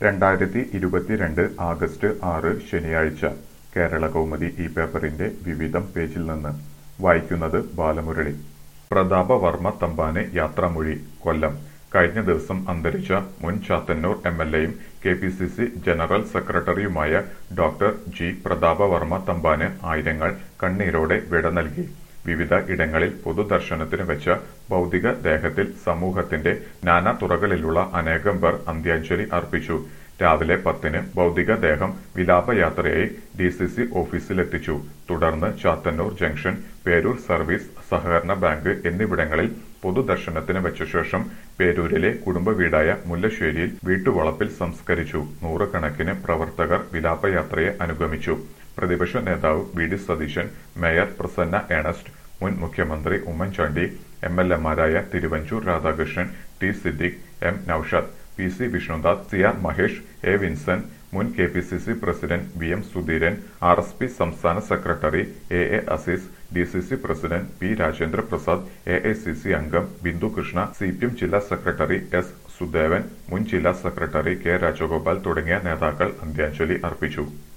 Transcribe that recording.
രണ്ടായിരത്തി ഇരുപത്തിരണ്ട് ആഗസ്റ്റ് ആറ് ശനിയാഴ്ച കേരളകൗമുദി ഈ പേപ്പറിന്റെ വിവിധം പേജിൽ നിന്ന് വായിക്കുന്നത് ബാലമുരളി പ്രതാപവർമ്മ തമ്പാന് യാത്രാമൊഴി കൊല്ലം കഴിഞ്ഞ ദിവസം അന്തരിച്ച മുൻ ചാത്തന്നൂർ എം എൽ എയും K P C C general സെക്രട്ടറിയുമായ ഡോക്ടർ ജി പ്രതാപവർമ്മ തമ്പാന് ആയിരങ്ങൾ കണ്ണീരോടെ വിട നൽകി വിവിധ ഇടങ്ങളിൽ പൊതുദർശനത്തിന് വെച്ച ഭൗതിക ദേഹത്തിൽ സമൂഹത്തിന്റെ നാനാ തുറകളിലുള്ള അനേകം പേർ അന്ത്യാഞ്ജലി അർപ്പിച്ചു രാവിലെ പത്തിന് ഭൗതികദേഹം വിലാപയാത്രയായി ഡി സി സി ഓഫീസിലെത്തിച്ചു തുടർന്ന് ചാത്തന്നൂർ ജംഗ്ഷൻ പേരൂർ സർവീസ് സഹകരണ ബാങ്ക് എന്നിവിടങ്ങളിൽ പൊതുദർശനത്തിന് വെച്ച ശേഷം പേരൂരിലെ കുടുംബ വീടായ മുല്ലശ്ശേരിയിൽ വീട്ടുവളപ്പിൽ സംസ്കരിച്ചു നൂറുകണക്കിന് പ്രവർത്തകർ വിലാപയാത്രയെ അനുഗമിച്ചു പ്രതിപക്ഷ നേതാവ് V D Satheesan mayor Prasanna Ernest മുൻ മുഖ്യമന്ത്രി ഉമ്മൻചാണ്ടി എം എൽ എമാരായ Thiruvanchoor Radhakrishnan T Siddique M Noushad P C Vishnudas C R Mahesh A Vincent മുൻ K P C C president V M Sudheeran R S P സംസ്ഥാന secretary A A Azeez D C C president P Rajendra Prasad A I C C അംഗം Bindu Krishna C P M ജില്ലാ secretary S Sudevan മുൻ ജില്ലാ secretary K Rajagopal തുടങ്ങിയ നേതാക്കൾ അന്ത്യാഞ്ജലി അർപ്പിച്ചു